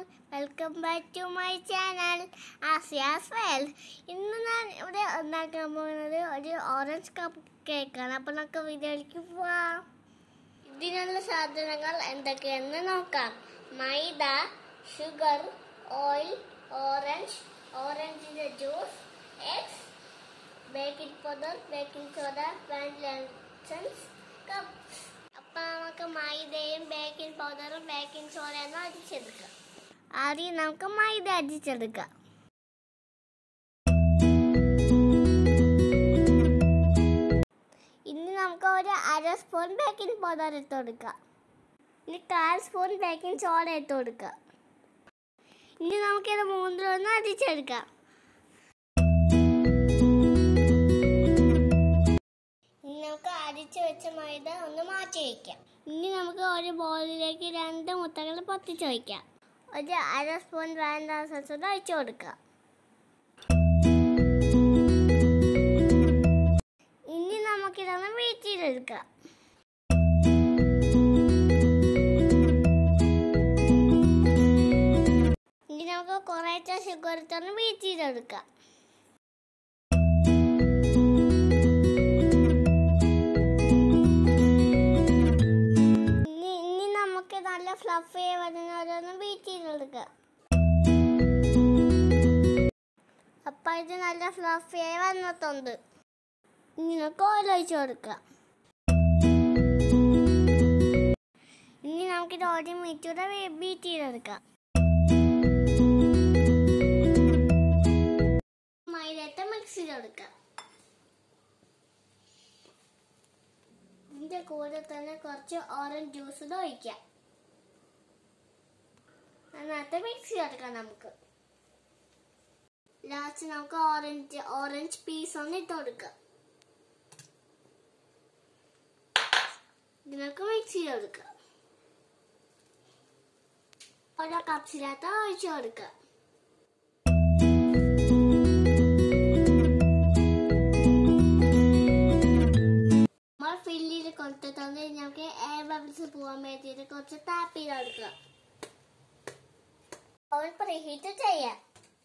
welcome back to my channel ആസിയാസ് well ഇന്ന് ഞാൻ ഇവിടെ ഉണ്ടാക്കാൻ പോകുന്നത് ഒരു ഓറഞ്ച് കപ്പ് കേക്കാണ് അപ്പോൾ നമുക്ക് വീഡിയോയിലേക്ക് പോവാം ഇതിനുള്ള സാധനങ്ങൾ എന്തൊക്കെയെന്ന് നോക്കാം മൈദ ഷുഗർ ഓയിൽ ഓറഞ്ച് ഓറഞ്ചിൻ്റെ juice eggs baking powder baking soda vanilla essence cups അപ്പൊ നമുക്ക് മൈദയും ബേക്കിംഗ് പൗഡറും ബേക്കിംഗ് സോഡയും അടിച്ചെടുക്കാം ആദ്യം നമുക്ക് മൈദ അടിച്ചെടുക്കാം ഇനി നമുക്ക് ഒരു അര സ്പൂൺ ബേക്കിംഗ് പൗഡർ ഇട്ട് കൊടുക്കാം ഇനി കാൽ സ്പൂൺ ബേക്കിംഗ് സോഡ ഇട്ട് കൊടുക്കാം ഇനി നമുക്കിത് മൂന്നിലൊന്ന് അടിച്ചെടുക്കാം ഇനി നമുക്ക് അരിച്ചു വെച്ച മൈദ ഒന്ന് മാറ്റി വയ്ക്കാം ഇനി നമുക്ക് ഒരു ബോളിലേക്ക് രണ്ട് മുട്ടകൾ പൊത്തിച്ച് വയ്ക്കാം ഒരു അര സ്പൂൺ വാനില എസൻസ് കൂടെ ഒഴിച്ചു കൊടുക്കാം ഇനി നമുക്കിതൊന്ന് ബീറ്റ് ചെയ്തെടുക്കാം ഇനി നമുക്ക് കുറേശ്ശെ ഷുഗർ ഇട്ടൊന്ന് ബീറ്റ് ചെയ്തെടുക്കാം ഇനി ഇനി നമുക്ക് നല്ല ഫ്ലഫി വരുന്നവരൊന്ന് ബീറ്റ് ചെയ്തെടുക്കാം അപ്പൊ ഇത് നല്ല ഫ്ലഫിയായി വന്നിട്ടുണ്ട് ഇനി നമുക്ക് ഓയിൽ ഒഴിച്ച് കൊടുക്കാം ഇനി നമുക്കിത് ഒരു മിനിറ്റൂടെ ബീറ്റ് ചെയ്തെടുക്കാം മൈദത്തെ മിക്സ് ചെയ്തെടുക്കാം ഇതിന്റെ കൂടെ തന്നെ കുറച്ച് ഓറഞ്ച് ജ്യൂസ് കൂടെ ഒഴിക്കാം അതിനകത്ത് മിക്സ് ചെയ്തെടുക്കാം നമുക്ക് ലാസ്റ്റ് നമുക്ക് ഓറഞ്ച് ഓറഞ്ച് പീസ് ഒന്ന് ഇട്ട് കൊടുക്കാം ഇതിനൊക്കെ മിക്സ് ചെയ്ത് കൊടുക്കാം ഓരോ കപ്സിനകത്ത് ഒഴിച്ചു കൊടുക്കാം നമ്മൾ ഫില്ല് ചെയ്ത് കൊടുത്തിട്ടുണ്ട് നമുക്ക് എയർ ബബിൾസ് പോകാൻ വേണ്ടിയിട്ട് കുറച്ച് ടാപ്പ് ചെയ്ത് കൊടുക്കാം ഓവൻ പ്രീഹീറ്റ് ചെയ്യാം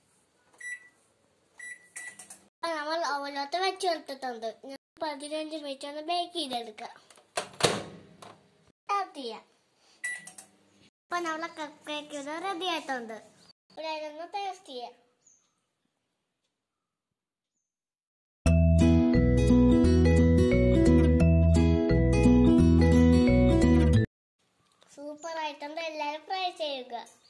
അപ്പൊ നമ്മൾ ഓവനകത്ത് വെച്ച് കൊടുത്തിട്ടുണ്ട് ഞാൻ പതിനഞ്ച് മിനിറ്റ് ഒന്ന് ബേക്ക് ചെയ്തെടുക്കാം സ്റ്റാർട്ട് ചെയ്യാം അപ്പൊ നമ്മളെ കപ്പ് കേക്ക് റെഡി ആയിട്ടുണ്ട് ഇവിടെ ഇതൊന്ന് ടേസ്റ്റ് ചെയ്യാം സൂപ്പർ ആയിട്ടുണ്ട് എല്ലാവരും ട്രൈ ചെയ്യുക